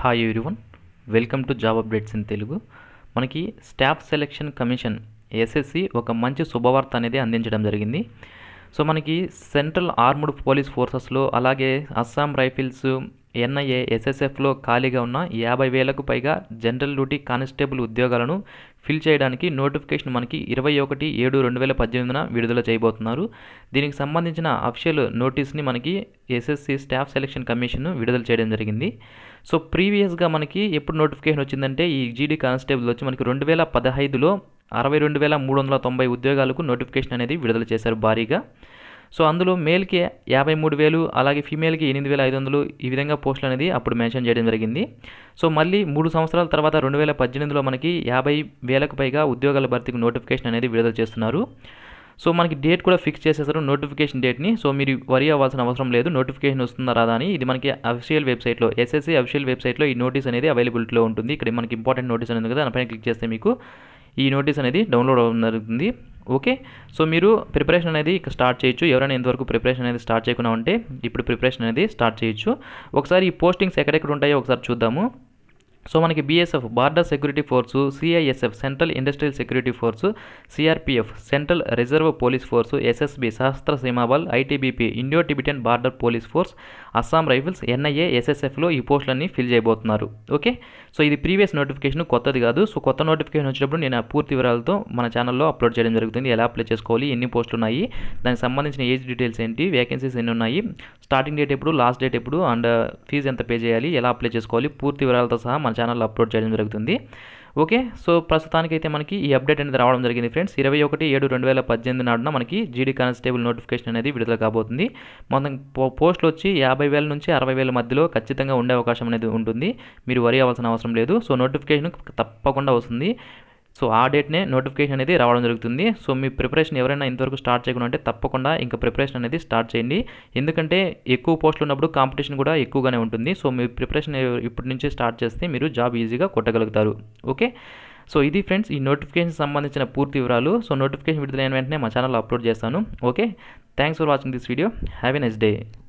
hi everyone welcome to job updates in Telugu మనకి staff selection commission SSC ఒక మంచి శుభవార్త అనేది అందించడం జరిగింది సో మనకి సెంట్రల్ ఆర్మ్డ్ పోలీస్ ఫోర్సెస్లో అలాగే అస్సాం రైఫిల్స్ ఎన్ఐఏ ఎస్ఎస్ఎఫ్లో ఖాళీగా ఉన్న యాభై వేలకు పైగా జనరల్ డ్యూటీ కానిస్టేబుల్ ఉద్యోగాలను ఫిల్ చేయడానికి నోటిఫికేషన్ మనకి ఇరవై ఒకటి ఏడు రెండు వేల పద్దెనిమిదిన విడుదల చేయబోతున్నారు దీనికి సంబంధించిన అఫిషియల్ నోటీస్ని మనకి ఎస్ఎస్సి స్టాఫ్ సెలక్షన్ కమిషన్ విడుదల చేయడం జరిగింది సో ప్రీవియస్గా మనకి ఎప్పుడు నోటిఫికేషన్ వచ్చిందంటే ఈ జీడీ కానిస్టేబుల్ వచ్చి మనకి రెండు వేల పదహైదులో అరవై రెండు వేల మూడు వందల తొంభై ఉద్యోగాలకు నోటిఫికేషన్ అనేది విడుదల చేశారు భారీగా సో అందులో మేల్కి యాభై మూడు వేలు అలాగే ఫీమేల్కి ఎనిమిది వేల ఐదు వందలు ఈ విధంగా పోస్టులు అనేది అప్పుడు మెన్షన్ చేయడం జరిగింది సో మళ్ళీ మూడు సంవత్సరాల తర్వాత రెండు వేల పద్దెనిమిదిలో మనకి యాభై వేలకు పైగా ఉద్యోగాల భర్తీకి నోటిఫికేషన్ అనేది విడుదల చేస్తున్నారు సో మనకి డేట్ కూడా ఫిక్స్ చేసేసారు నోటిఫికేషన్ డేట్ని సో మీరు వరి అవ్వాల్సిన అవసరం లేదు నోటిఫికేషన్ వస్తుందా రాదా అని ఇది మనకి అఫిషియల్ వెబ్సైట్లో ఎస్ఎస్సి అఫిషియల్ వెబ్సైట్లో ఈ నోటీస్ అనేది అవైలబిలిటీలో ఉంటుంది ఇక్కడ మనకి ఇంపార్టెంట్ నోటీస్ అనేది కదా దానిపైన క్లిక్ చేస్తే మీకు ఈ నోటీస్ అనేది డౌన్లోడ్ అవ్వడం జరుగుతుంది ఓకే సో మీరు ప్రిపరేషన్ అనేది ఇక స్టార్ట్ చేయొచ్చు ఎవరైనా ఇంతవరకు ప్రిపరేషన్ అనేది స్టార్ట్ చేయకుండా ఉంటే ఇప్పుడు ప్రిపరేషన్ అనేది స్టార్ట్ చేయొచ్చు ఒకసారి ఈ పోస్టింగ్స్ ఎక్కడెక్కడ ఉంటాయో ఒకసారి చూద్దాము సో మనకి BSF border security force CISF central industrial security force CRPF central reserve police force SSB Sahasra Seemabal ITBP Indo Tibetan border police force Assam rifles NIA ఎస్ఎస్ఎఫ్లో ఈ పోస్టులన్నీ ఫిల్ చేయబోతున్నారు ఓకే సో ఇది ప్రీవియస్ నోటిఫికేషన్ కొత్తది కాదు సో కొత్త నోటిఫికేషన్ వచ్చినప్పుడు నేను ఆ పూర్తి వివరాలతో మన ఛానల్లో అప్లోడ్ చేయడం జరుగుతుంది ఎలా అప్లై చేసుకోవాలి ఎన్ని పోస్టులు ఉన్నాయి దానికి సంబంధించిన ఏజ్ డీటెయిల్స్ ఏంటి వేకెన్సీస్ ఎన్ని ఉన్నాయి స్టార్టింగ్ డేట్ ఎప్పుడు లాస్ట్ డేట్ ఎప్పుడు అండ్ ఫీజు ఎంత పే చేయాలి ఎలా అప్లై చేసుకోవాలి పూర్తి వివరాలతో సహా మన ఛానల్లో అప్లోడ్ చేయడం జరుగుతుంది ఓకే సో ప్రస్తుతానికైతే మనకి ఈ అప్డేట్ అనేది రావడం జరిగింది ఫ్రెండ్స్ ఇరవై ఒకటి ఏడు రెండు వేల పద్దెనిమిది నాడున మనకి జీడీ కానిస్టేబుల్ నోటిఫికేషన్ అనేది విడుదల కాబోతుంది మొత్తం పో పోస్టులు వచ్చి యాభై వేల నుంచి అరవై వేల మధ్యలో ఖచ్చితంగా ఉండే అవకాశం అనేది ఉంటుంది మీరు వరి అవ్వాల్సిన అవసరం లేదు సో నోటిఫికేషన్ తప్పకుండా వస్తుంది సో ఆ డేట్నే నోటిఫికేషన్ అనేది రావడం జరుగుతుంది సో మీ ప్రిపరేషన్ ఎవరైనా ఇంతవరకు స్టార్ట్ చేయకుండా అంటే తప్పకుండా ఇంకా ప్రిపరేషన్ అనేది స్టార్ట్ చేయండి ఎందుకంటే ఎక్కువ పోస్టులు ఉన్నప్పుడు కాంపిటీషన్ కూడా ఎక్కువగానే ఉంటుంది సో మీ ప్రిపరేషన్ ఇప్పటి నుంచే స్టార్ట్ చేస్తే మీరు జాబ్ ఈజీగా కొట్టగలుగుతారు ఓకే సో ఇది ఫ్రెండ్స్ ఈ నోటిఫికేషన్ సంబంధించిన పూర్తి వివరాలు సో నోటిఫికేషన్ విడుదలైన వెంటనే మా ఛానల్లో అప్లోడ్ చేస్తాను okay thanks for watching this video have a next day